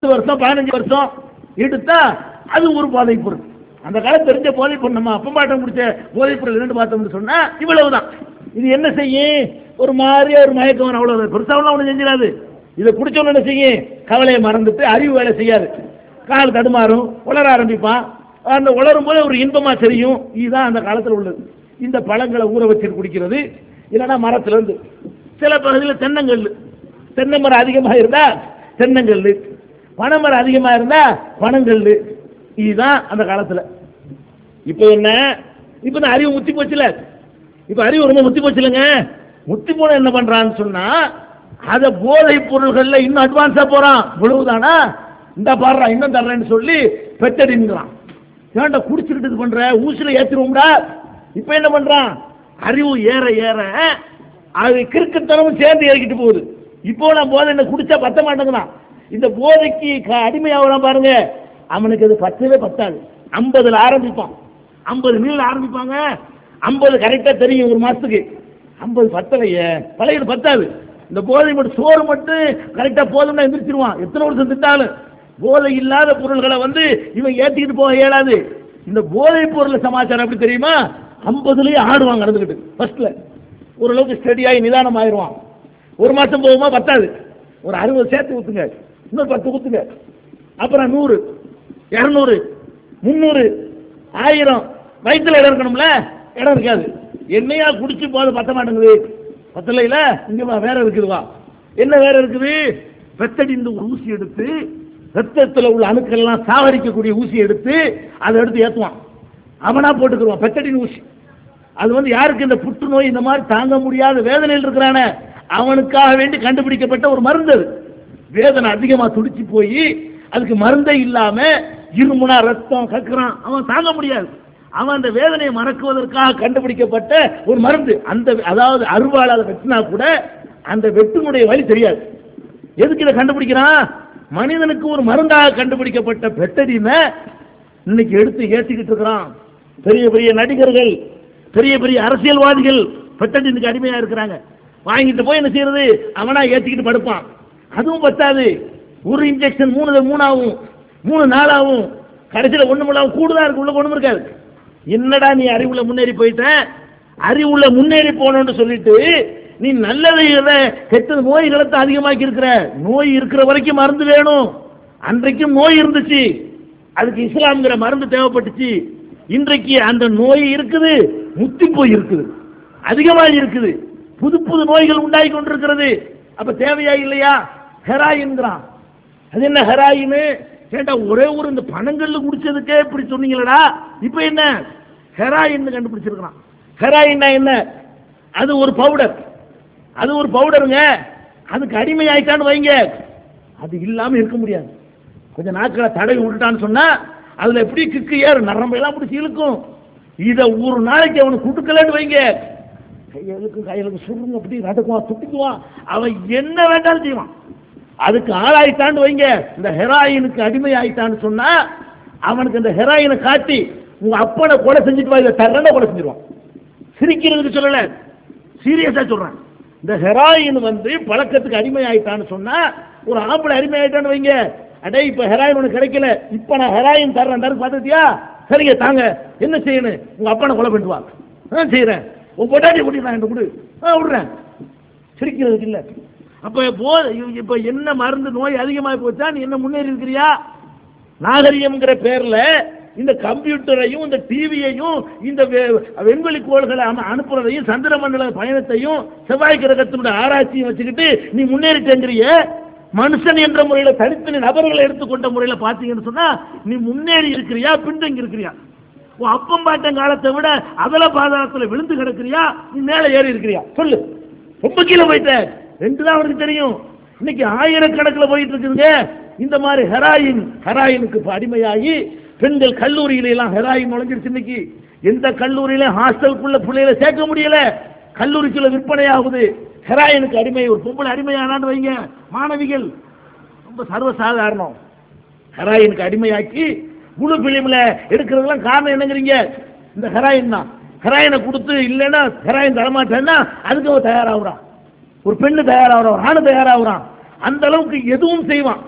பத்து வருஷம் பதினஞ்சு வருஷம் எடுத்தா அது ஒரு போதைப் பொருள் அந்த காலம் தெரிஞ்ச போதைப் பொருள் நம்ம அப்பம்பாட்டம் முடிச்ச போதைப் பொருள் இரண்டு பார்த்தோம்னு சொன்னா இவ்வளவுதான் இது என்ன செய்யும் ஒரு மாதிரியா ஒரு மயக்கம் வரும் அவ்வளவு பெருசாவெல்லாம் ஒன்றும் செஞ்சிடாது இதை குடிச்சோன்னு என்ன செய்யும் கவலையை மறந்துட்டு அறிவு வேலை செய்யாது கால் தடுமாறும் உளர ஆரம்பிப்பான் அந்த உளரும் போது ஒரு இன்பமா தெரியும் இதுதான் அந்த காலத்தில் உள்ளது இந்த பழங்களை ஊற வச்சு குடிக்கிறது இல்லைன்னா மரத்துல இருந்து சில பகுதியில் தென்னங்கல் தென்னை மரம் அதிகமாக இருந்தா தென்னங்கல் பனைமரம் அதிகமாக இருந்தா பனங்கல் இதுதான் அந்த காலத்தில் இப்போ என்ன இப்போ இந்த அறிவு முத்தி போச்சுல இப்போ அறிவு ரொம்ப முத்தி போச்சு இல்லைங்க முத்தி போன என்ன பண்றான்னு சொன்னா அதை போதை பொருள்கள்ல இன்னும் அட்வான்ஸா போறான் இவ்வளவுதானா இந்த பாடுறா இன்னும் தர்றேன்னு சொல்லி பெத்தடிங்கிறான் ஏன்டா குடிச்சுக்கிட்டு இது பண்ற ஊசில ஏத்திருவோம்டா இப்போ என்ன பண்றான் அறிவு ஏற ஏற அது கிறுக்குத்தனமும் சேர்ந்து ஏறிக்கிட்டு போகுது இப்போ நான் போதை என்ன குடிச்சா பத்த மாட்டேங்கிறான் இந்த போதைக்கு க- அடிமையாகலாம் பாருங்க அவனுக்கு அது பத்தவே பத்தாது ஐம்பதுல ஆரம்பிப்பான் ஐம்பது மீல் ஆரம்பிப்பாங்க ஐம்பது கரெக்டா தெரியும் ஒரு மாசத்துக்கு ஐம்பது பத்தலையே பழைய பத்தாது இந்த போதை மட்டும் சோறு மட்டும் கரெக்டா போதும்னா எந்திரிச்சிருவான் எத்தனை வருஷம் திட்டாலும் போதை இல்லாத பொருள்களை வந்து இவன் ஏத்திக்கிட்டு போக இயலாது இந்த போதை பொருள் சமாச்சாரம் எப்படி தெரியுமா ஐம்பதுலயே ஆடுவாங்க நடந்துக்கிட்டு ஃபர்ஸ்ட்ல ஓரளவுக்கு ஸ்டடியாகி நிதானம் ஆயிடுவான் ஒரு மாசம் போகுமா பத்தாது ஒரு அறுபது சேர்த்து ஊத்துங்க இன்னொரு பத்து ஊத்துங்க அப்புறம் நூறு இரநூறு முந்நூறு ஆயிரம் வயிற்றுல இடம் இருக்கணும்ல இடம் இருக்காது என்னையா குடிச்சு போது பத்த மாட்டேங்குது பத்தலையில இங்க வா வேற இருக்குதுவா என்ன வேற இருக்குது வெத்தடி இந்த ஒரு ஊசி எடுத்து ரத்தத்தில் உள்ள அணுக்கள் எல்லாம் சாவரிக்கக்கூடிய ஊசி எடுத்து அதை எடுத்து ஏத்துவான் அவனா போட்டுக்குருவான் பெத்தடின் ஊசி அது வந்து யாருக்கு இந்த புற்றுநோய் இந்த மாதிரி தாங்க முடியாத வேதனையில் இருக்கிறானே அவனுக்காக வேண்டி கண்டுபிடிக்கப்பட்ட ஒரு மருந்து அது வேதனை அதிகமா துடிச்சு போய் அதுக்கு மருந்தே இல்லாம இருமுனா ரத்தம் கக்குறான் அவன் தாங்க முடியாது அவன் அந்த வேதனையை மறக்குவதற்காக கண்டுபிடிக்கப்பட்ட ஒரு மருந்து அந்த அதாவது அருவாளால் வெட்டினா கூட அந்த வெட்டுனுடைய வழி தெரியாது எதுக்கு இதை கண்டுபிடிக்கிறான் மனிதனுக்கு ஒரு மருந்தாக கண்டுபிடிக்கப்பட்ட பெட்டடினை இன்னைக்கு எடுத்து ஏத்திக்கிட்டு இருக்கிறான் பெரிய பெரிய நடிகர்கள் பெரிய பெரிய அரசியல்வாதிகள் பெட்டடினுக்கு அடிமையா இருக்கிறாங்க வாங்கிட்டு போய் என்ன செய்யறது அவனா ஏத்திக்கிட்டு படுப்பான் அதுவும் பத்தாது ஒரு இன்ஜெக்ஷன் மூணு மூணாவும் மூணு நாளாவும் கடைசியில் ஒண்ணு மூணாவும் கூடுதா இருக்கு உள்ள ஒண்ணும் இருக்காது என்னடா நீ அறிவுல முன்னேறி போயிட்ட அறிவுல முன்னேறி போனோம்னு சொல்லிட்டு நீ நல்லதை இல்ல, கெட்டது நோய்களை தான் அதிகமாக்கி இருக்கிற நோய் இருக்கிற வரைக்கும் மருந்து வேணும் அன்றைக்கும் நோய் இருந்துச்சு அதுக்கு இஸ்லாம்ங்கிற மருந்து தேவைப்பட்டுச்சு இன்றைக்கு அந்த நோய் இருக்குது முத்தி போய் இருக்குது அதிகமாக இருக்குது புது புது நோய்கள் உண்டாகி கொண்டிருக்கிறது அப்ப தேவையா இல்லையா ஹெராயின்கிறான் அது என்ன ஹெராயின் ஏண்டா ஒரே ஒரு இந்த பணங்கள்ல குடிச்சதுக்கே இப்படி சொன்னீங்களடா இப்போ என்ன ஹெராயின் கண்டுபிடிச்சிருக்கிறான் ஹெராயின்னா என்ன அது ஒரு பவுடர் அது ஒரு பவுடருங்க அதுக்கு அடிமை ஆயிட்டான்னு வைங்க அது இல்லாம இருக்க முடியாது கொஞ்சம் நாட்களை தடவி விட்டுட்டான்னு சொன்னா அதுல எப்படி கிக்கு ஏறும் நரம்பெல்லாம் பிடிச்சி இழுக்கும் இதை ஒரு நாளைக்கு அவனுக்கு கொடுக்கலன்னு வைங்க கையெழுக்கும் கையெழுக்கு சுருங்க அப்படி நடக்குவான் துட்டிக்குவான் அவன் என்ன வேண்டாலும் செய்வான் அதுக்கு ஆளாயிட்டான்னு வைங்க இந்த ஹெராயினுக்கு அடிமை ஆயிட்டான்னு சொன்னா அவனுக்கு இந்த ஹெராயினை காட்டி உங்க அப்பனை கொலை செஞ்சுட்டு வா இதை தரன கொலை செஞ்சிருவான் சிரிக்கிறதுக்கு சொல்லல சீரியஸா சொல்றேன் இந்த ஹெராயின் வந்து பழக்கத்துக்கு அடிமை ஆயிட்டான்னு சொன்னா ஒரு ஆம்பளை அடிமை ஆயிட்டான்னு வைங்க அடே இப்ப ஹெராயின் உனக்கு கிடைக்கல இப்ப நான் ஹெராயின் தர்றேன் தரக்கு பார்த்துட்டியா சரிங்க தாங்க என்ன செய்யணும் உங்க அப்பனை கொலை பண்ணிட்டு வா ஆ செய்யறேன் உன் பொட்டாட்டி கூட்டி நான் கொடு ஆ விடுறேன் சிரிக்கிறதுக்கு இல்ல அப்ப போ இப்ப என்ன மருந்து நோய் அதிகமாகி போச்சா நீ என்ன முன்னேறி இருக்கிறியா நாகரிகம்ங்கிற பேர்ல இந்த கம்ப்யூட்டரையும் இந்த டிவியையும் இந்த வெ- விண்வெளி கோள்களை அனு- அனுப்புறதையும் சந்திர மண்டல பயணத்தையும் செவ்வாய் கிரகத்தினுடைய ஆராய்ச்சியும் வச்சுக்கிட்டு நீ முன்னேறிட்டேங்கிறிய மனுஷன் என்ற முறையில தனித்தனி நபர்களை எடுத்துக்கொண்ட முறையில பாத்தீங்கன்னு சொன்னா நீ முன்னேறி இருக்கிறியா பின்தங்கி இருக்கிறியா உன் அப்பம் பாட்டன் காலத்தை விட அதல பாதாளத்துல விழுந்து கிடக்கிறியா நீ மேல ஏறி இருக்கிறியா சொல்லு ரொம்ப கீழே போயிட்ட ரெண்டு தான் அவனுக்கு தெரியும் இன்னைக்கு ஆயிரக்கணக்கில் போயிட்டு இருக்குதுங்க இந்த மாதிரி ஹெராயின் ஹெராயினுக்கு இப்ப அடிமையாகி பெண்கள் கல்லூரியில எல்லாம் ஹெராயின் நுழைஞ்சிருச்சு இன்னைக்கு எந்த கல்லூரியில ஹாஸ்டலுக்குள்ள பிள்ளைகளை சேர்க்க முடியல கல்லூரிக்குள்ள விற்பனை ஆகுது ஹெராயினுக்கு அடிமை ஒரு பொம்பளை அடிமையானான்னு வைங்க மாணவிகள் ரொம்ப சர்வசாதாரணம் ஹெராயினுக்கு அடிமையாக்கி முழு பிலிமில் எடுக்கிறதுலாம் காரணம் என்னங்கிறீங்க இந்த ஹெராயின் தான் ஹெராயினை கொடுத்து இல்லைன்னா ஹெராயின் தரமாட்டேன்னா அதுக்கு அவன் தயாராகுறான் ஒரு பெண்ணு தயாராகிறான் ஒரு ஆணு தயாராகுறான் அந்த அளவுக்கு எதுவும் செய்வான்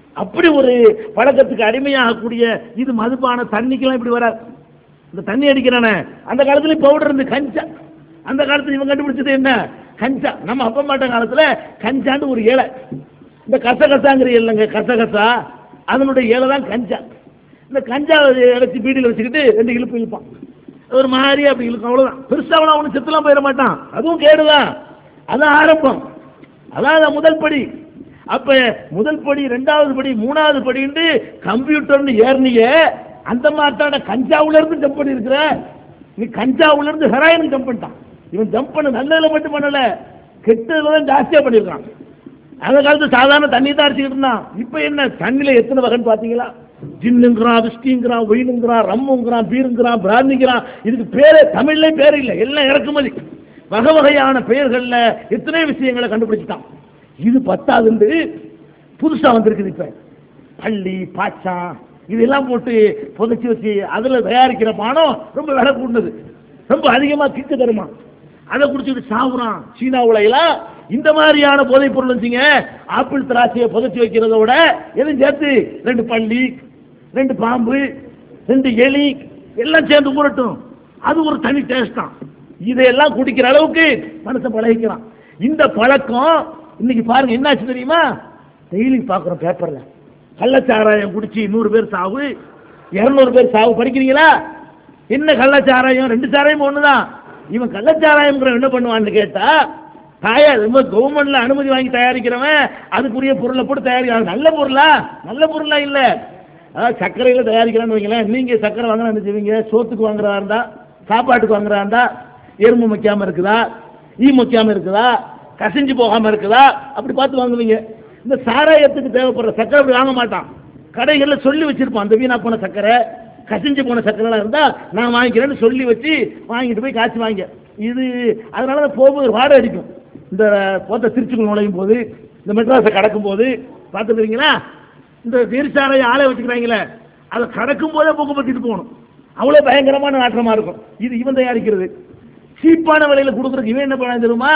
அப்படி ஒரு பழக்கத்துக்கு அடிமையாகக்கூடிய இது மதுபான தண்ணிக்கெல்லாம் இப்படி வராது இந்த தண்ணி அடிக்கிறானே அந்த காலத்துல பவுடர் இருந்து கஞ்சா அந்த காலத்துல இவன் கண்டுபிடிச்சது என்ன கஞ்சா நம்ம அப்பா மாட்ட காலத்துல கஞ்சான்னு ஒரு ஏழை இந்த கசகசாங்கிற இல்லைங்க கசகசா அதனுடைய ஏழை தான் கஞ்சா இந்த கஞ்சாவை இழைச்சி பீடியில் வச்சுக்கிட்டு ரெண்டு இழுப்பு இழுப்பான் ஒரு மாதிரி அப்படி இழுக்கும் அவ்வளவுதான் பெருசா அவன அவனு செத்துலாம் போயிட மாட்டான் அதுவும் கேடுதான் அதான் ஆரம்பம் அதான் அந்த முதல் படி அப்ப முதல் படி ரெண்டாவது படி மூணாவது படின்னு கம்ப்யூட்டர்னு ஏறினிய அந்த மாட்டான கஞ்சாவுல இருந்து ஜம்ப் பண்ணி இருக்கிற நீ கஞ்சாவுல இருந்து ஹெராயின் ஜம்ப் பண்ணிட்டான் இவன் ஜம்ப் பண்ண நல்லதுல மட்டும் பண்ணல கெட்டதுல தான் ஜாஸ்தியா பண்ணிருக்கான் அந்த காலத்து சாதாரண தண்ணி தான் அடிச்சுக்கிட்டு இருந்தான் இப்ப என்ன தண்ணியில எத்தனை வகைன்னு பாத்தீங்களா ஜின்னுங்கிறான் விஸ்கிங்கிறான் ஒயினுங்கிறான் ரம்முங்கிறான் பீருங்கிறான் பிராந்திங்கிறான் இதுக்கு பேரே தமிழ்ல பேர் இல்லை எல்லாம் இறக்குமதி வகை வகையான பெயர்கள்ல எத்தனை விஷயங்களை கண்டுபிடிச்சிட்டான் இது பத்தாதுண்டு புதுசா வந்திருக்குது இப்ப பள்ளி பாச்சான் இதெல்லாம் போட்டு புதைச்சி வச்சு அதுல தயாரிக்கிற பானம் ரொம்ப விலை கூடுனது ரொம்ப அதிகமா கிக்கு தருமா அதை குடிச்சிட்டு சாவுறான் சீனாவுல எல்லாம் இந்த மாதிரியான போதைப் பொருள் வச்சுங்க ஆப்பிள் திராட்சையை புதைச்சி வைக்கிறத விட எதுவும் சேர்த்து ரெண்டு பள்ளி ரெண்டு பாம்பு ரெண்டு எலி எல்லாம் சேர்ந்து ஊறட்டும் அது ஒரு தனி டேஸ்ட் தான் இதையெல்லாம் குடிக்கிற அளவுக்கு மனுஷன் பழகிக்கிறான் இந்த பழக்கம் இன்னைக்கு பாருங்க என்னாச்சு தெரியுமா டெய்லி பார்க்குறோம் பேப்பர்ல கள்ளச்சாராயம் குடிச்சு நூறு பேர் சாவு இருநூறு பேர் சாவு படிக்கிறீங்களா என்ன கள்ளச்சாராயம் ரெண்டு சாராயம் ஒண்ணுதான் இவன் கள்ளச்சாராயம் என்ன பண்ணுவான்னு கேட்டா தாயா ரொம்ப கவர்மெண்ட்ல அனுமதி வாங்கி தயாரிக்கிறவன் அதுக்குரிய பொருளை போட்டு தயாரிக்கிறான் நல்ல பொருளா நல்ல பொருளா இல்ல அதாவது சர்க்கரையில தயாரிக்கிறான்னு வைங்களேன் நீங்க சர்க்கரை வாங்கினா என்ன செய்வீங்க சோத்துக்கு வாங்குறதா இருந்தா சாப்பாட்டுக்கு வாங்குறதா இருந்தா எறும்பு வைக்காம இருக்குதா ஈ வைக்காம இருக்குதா கசிஞ்சு போகாம இருக்குதா அப்படி பார்த்து வாங்குவீங்க இந்த சாராயத்துக்கு தேவைப்படுற சர்க்கரை அப்படி வாங்க மாட்டான் கடைகள்ல சொல்லி வச்சிருப்பான் அந்த வீணா போன சர்க்கரை கசிஞ்சு போன சர்க்கரை இருந்தா நான் வாங்கிக்கிறேன்னு சொல்லி வச்சு வாங்கிட்டு போய் காய்ச்சி வாங்க இது அதனால தான் போகும்போது வாடை அடிக்கும் இந்த போத்த திருச்சிக்குள் நுழையும் போது இந்த மெட்ராஸை கடக்கும் போது பார்த்துருக்கீங்களா இந்த தீர்ச்சாரையை ஆளை வச்சுக்கிறாங்களே அதை கடக்கும் போதே போக்கு பத்திட்டு போகணும் அவ்வளோ பயங்கரமான நாற்றமா இருக்கும் இது இவன் தயாரிக்கிறது சீப்பான விலையில கொடுக்குறதுக்கு இவன் என்ன பண்ண தெரியுமா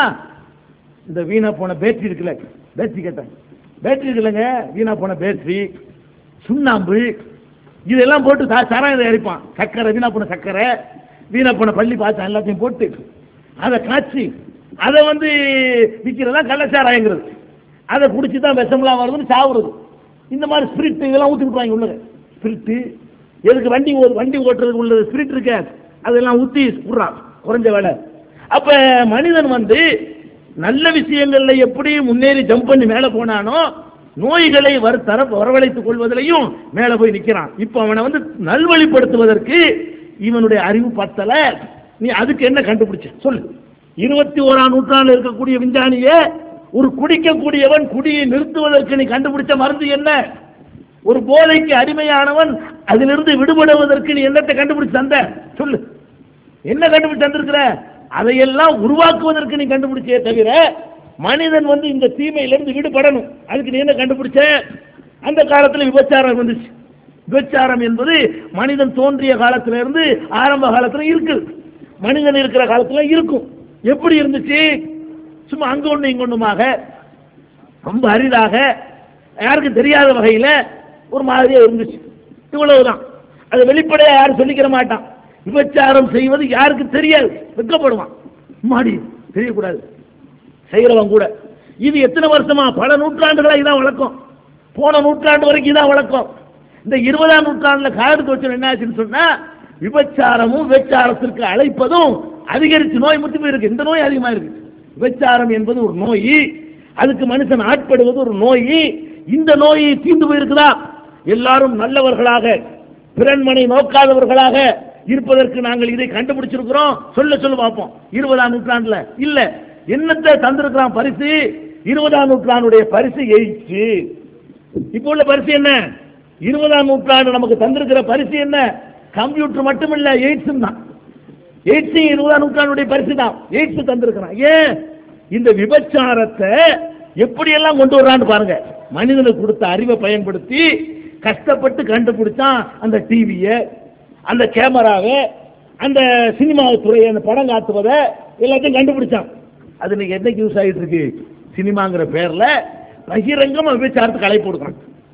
இந்த வீணா போன பேட்டரி இருக்குல்ல பேட்டரி கேட்டேன் பேட்டரி இருக்குல்லங்க வீணா போன பேட்டரி சுண்ணாம்பு இதெல்லாம் போட்டு சா- சாராயம் தயாரிப்பான் சக்கரை வீணா போன சக்கரை வீணா போன பள்ளி பாய்ச்சம் எல்லாத்தையும் போட்டு அதை காய்ச்சி அதை வந்து விற்கிறதா கள்ளச்சாராயங்கிறது அதை குடிச்சு தான் விஷம்லாம் வருதுன்னு சாவுறது இந்த மாதிரி ஸ்பிரிட் இதெல்லாம் ஊற்றி விட்டுருவாங்க உள்ளது ஸ்பிரிட்டு எதுக்கு வண்டி ஓ- வண்டி ஓட்டுறதுக்கு உள்ளது ஸ்பிரிட் இருக்க அதெல்லாம் ஊற்றி விட்றான் குறைஞ்ச வேலை அப்ப மனிதன் வந்து நல்ல விஷயங்கள்ல எப்படி முன்னேறி ஜம்ப் பண்ணி மேல போனானோ நோய்களை வர தர வரவழைத்துக் கொள்வதிலையும் மேல போய் நிக்கிறான் இப்ப அவனை வந்து நல்வழிப்படுத்துவதற்கு இவனுடைய அறிவு பத்தல நீ அதுக்கு என்ன கண்டுபிடிச்ச சொல்லு இருபத்தி ஓராம் நூற்றாண்டுல இருக்கக்கூடிய விஞ்ஞானியே ஒரு குடிக்கக்கூடியவன் குடியை நிறுத்துவதற்கு நீ கண்டுபிடிச்ச மருந்து என்ன ஒரு போதைக்கு அடிமையானவன் அதிலிருந்து விடுபடுவதற்கு நீ என்னத்தை கண்டுபிடிச்சு தந்த சொல்லு என்ன கண்டுபிடிச்சு தந்திருக்கிற அதையெல்லாம் உருவாக்குவதற்கு நீ கண்டுபிடிச்சே தவிர மனிதன் வந்து இந்த தீமையிலிருந்து விடுபடணும் அதுக்கு நீ என்ன கண்டுபிடிச்ச அந்த காலத்துல விபச்சாரம் வந்துச்சு விபச்சாரம் என்பது மனிதன் தோன்றிய காலத்துல இருந்து ஆரம்ப காலத்துல இருக்குது மனிதன் இருக்கிற காலத்துல இருக்கும் எப்படி இருந்துச்சு சும்மா அங்க ஒண்ணு இங்க ஒண்ணுமாக ரொம்ப அரிதாக யாருக்கும் தெரியாத வகையில ஒரு மாதிரியா இருந்துச்சு இவ்வளவுதான் அது வெளிப்படையா யாரும் சொல்லிக்கிற மாட்டான் விபச்சாரம் செய்வது யாருக்கு தெரியாது வெட்கப்படுவான் மாடி தெரியக்கூடாது செய்கிறவன் கூட இது எத்தனை வருஷமா பல நூற்றாண்டுகளா இதான் வழக்கம் போன நூற்றாண்டு வரைக்கும் இதான் வழக்கம் இந்த இருபதாம் நூற்றாண்டுல காலத்துக்கு வச்சு என்ன ஆச்சுன்னு சொன்னா விபச்சாரமும் விபச்சாரத்திற்கு அழைப்பதும் அதிகரிச்சு நோய் முத்தி போயிருக்கு இந்த நோய் அதிகமா இருக்கு விபச்சாரம் என்பது ஒரு நோய் அதுக்கு மனுஷன் ஆட்படுவது ஒரு நோய் இந்த நோய் தீர்ந்து போயிருக்குதா எல்லாரும் நல்லவர்களாக பிறன்மனை நோக்காதவர்களாக இருப்பதற்கு நாங்கள் இதை கண்டுபிடிச்சிருக்கிறோம் சொல்ல சொல்ல பார்ப்போம் இருபதாம் நூற்றாண்டுல இல்ல என்னத்தை தந்திருக்கிறான் பரிசு இருபதாம் நூற்றாண்டுடைய பரிசு எயிட்ஸ் இப்போ உள்ள பரிசு என்ன இருபதாம் நூற்றாண்டு நமக்கு தந்திருக்கிற பரிசு என்ன கம்ப்யூட்டர் மட்டுமில்ல எய்ட்ஸ் தான் எய்ட்ஸ் இருபதாம் நூற்றாண்டுடைய பரிசு தான் எய்ட்ஸ் தந்திருக்கிறான் ஏன் இந்த விபச்சாரத்தை எப்படியெல்லாம் கொண்டு வர்றான்னு பாருங்க மனிதனுக்கு கொடுத்த அறிவை பயன்படுத்தி கஷ்டப்பட்டு கண்டுபிடிச்சான் அந்த டிவியை அந்த கேமராவை அந்த சினிமா துறையை அந்த படம் காட்டுவதை எல்லாத்தையும் கண்டுபிடிச்சான் அது இன்னைக்கு என்னைக்கு யூஸ் ஆகிட்டு இருக்கு சினிமாங்கிற பேர்ல பகிரங்கமா விபச்சாரத்துக்கு அழைப்பு கொடுக்குறான்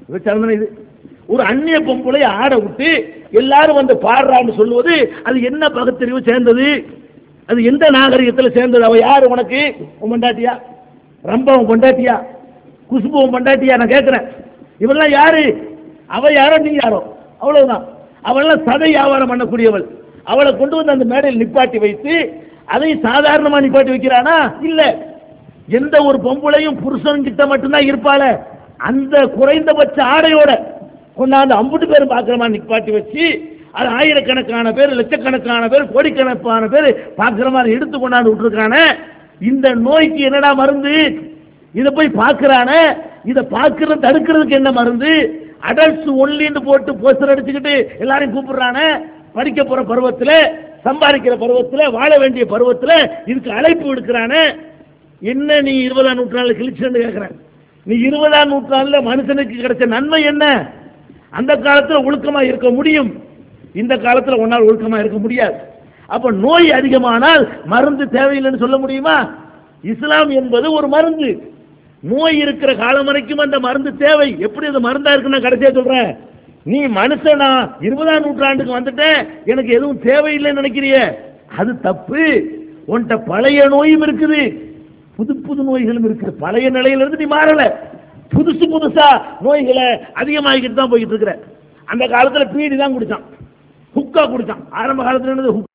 விபச்சாரம் தானே இது ஒரு அந்நிய பொம்பளை ஆட விட்டு எல்லாரும் வந்து பாடுறான்னு சொல்லுவது அது என்ன பகுத்தறிவு சேர்ந்தது அது எந்த நாகரிகத்தில் சேர்ந்தது அவ யாரு உனக்கு உன் பொண்டாட்டியா ரம்பா உன் பொண்டாட்டியா குசுபு உன் பொண்டாட்டியா நான் கேட்கிறேன் இவெல்லாம் யாரு அவ யாரோ நீ யாரோ அவ்வளவுதான் அவளெல்லாம் சதை வியாபாரம் பண்ணக்கூடியவள் அவளை கொண்டு வந்து அந்த மேடையில் நிப்பாட்டி வைத்து அதை சாதாரணமா நிப்பாட்டி வைக்கிறானா இல்ல எந்த ஒரு பொம்பளையும் புருஷன் கிட்ட மட்டும்தான் இருப்பாள அந்த குறைந்தபட்ச ஆடையோட கொண்டாந்து அம்புட்டு பேரும் பார்க்குற மாதிரி நிப்பாட்டி வச்சு அது ஆயிரக்கணக்கான பேர் லட்சக்கணக்கான பேர் கோடிக்கணக்கான பேர் பார்க்குற மாதிரி எடுத்து கொண்டாந்து விட்டுருக்கானே இந்த நோய்க்கு என்னடா மருந்து இதை போய் பார்க்கறானே இதை பார்க்கறது தடுக்கிறதுக்கு என்ன மருந்து அடல்ட்ஸ் ஒன்லின்னு போட்டு போஸ்டர் அடிச்சுக்கிட்டு எல்லாரையும் கூப்பிடுறானே படிக்க போற பருவத்தில் சம்பாதிக்கிற பருவத்தில் வாழ வேண்டிய பருவத்தில் இதுக்கு அழைப்பு விடுக்கிறானே என்ன நீ இருபதாம் நூற்றாண்டுல கிழிச்சுன்னு கேட்கிறேன் நீ இருபதாம் நூற்றாண்டுல மனுஷனுக்கு கிடைச்ச நன்மை என்ன அந்த காலத்துல ஒழுக்கமா இருக்க முடியும் இந்த காலத்துல உன்னால் ஒழுக்கமா இருக்க முடியாது அப்ப நோய் அதிகமானால் மருந்து தேவையில்லைன்னு சொல்ல முடியுமா இஸ்லாம் என்பது ஒரு மருந்து நோய் இருக்கிற காலம் வரைக்கும் அந்த மருந்து தேவை எப்படி அந்த மருந்தா இருக்குன்னு நான் கடைசியா சொல்றேன் நீ மனுஷனா இருபதாம் நூற்றாண்டுக்கு வந்துட்டேன் எனக்கு எதுவும் தேவையில்லைன்னு நினைக்கிறிய அது தப்பு உன்கிட்ட பழைய நோயும் இருக்குது புது புது நோய்களும் இருக்குது பழைய நிலையில இருந்து நீ மாறல புதுசு புதுசா நோய்களை அதிகமாகிட்டு தான் போயிட்டு இருக்கிற அந்த காலத்துல பீடி தான் குடிச்சான் ஹுக்கா குடிச்சான் ஆரம்ப காலத்துல என்னது